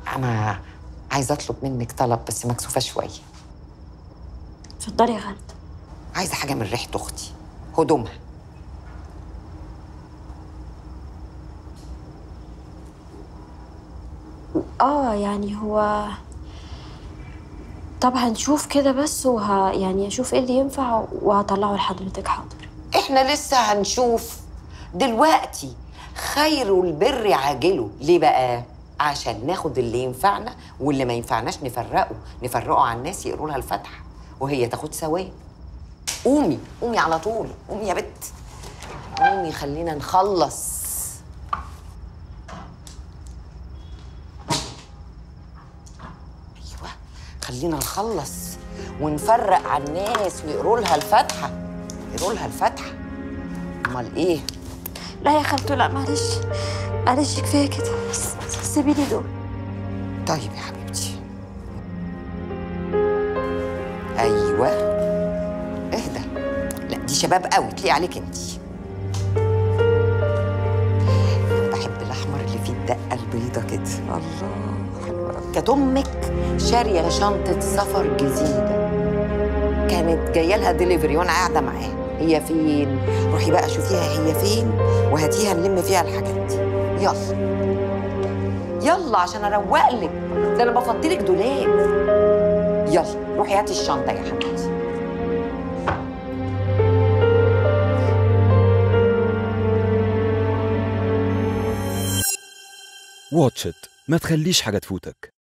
انا عايزه اطلب منك طلب بس مكسوفه شويه اتفضلي يا خالد عايزه حاجه من ريحه اختي هدومها اه يعني هو طب هنشوف كده بس وه يعني اشوف ايه اللي ينفع وهطلعه لحضرتك حاضر احنا لسه هنشوف دلوقتي خير البر عاجله ليه بقى عشان ناخد اللي ينفعنا واللي ما ينفعناش نفرقه نفرقه على الناس يقروا لها الفاتحه وهي تاخد ثواب قومي قومي على طول قومي يا بت قومي خلينا نخلص ايوه خلينا نخلص ونفرق على الناس ويقروا لها الفاتحه يقروا لها الفاتحه امال ايه لا يا خالته لا معلش معلش كفايه كده س- سيبي لي دول طيب يا حبيبتي ايوه اهدى لا دي شباب قوي تليق عليك انت انا بحب الاحمر اللي فيه الدقه البيضه كده الله حلوه أوي. كانت امك شاريه شنطه سفر جديده كانت جايه لها ديليفري وانا قاعده معاها هي فين روحي بقى شوفيها هي فين وهاتيها نلم فيها الحاجات دي يلا يلا عشان اروق لك ده انا بفضلك دولاب يلا روحي هاتي الشنطه يا حبيبتي واتش إت ما تخليش حاجة تفوتك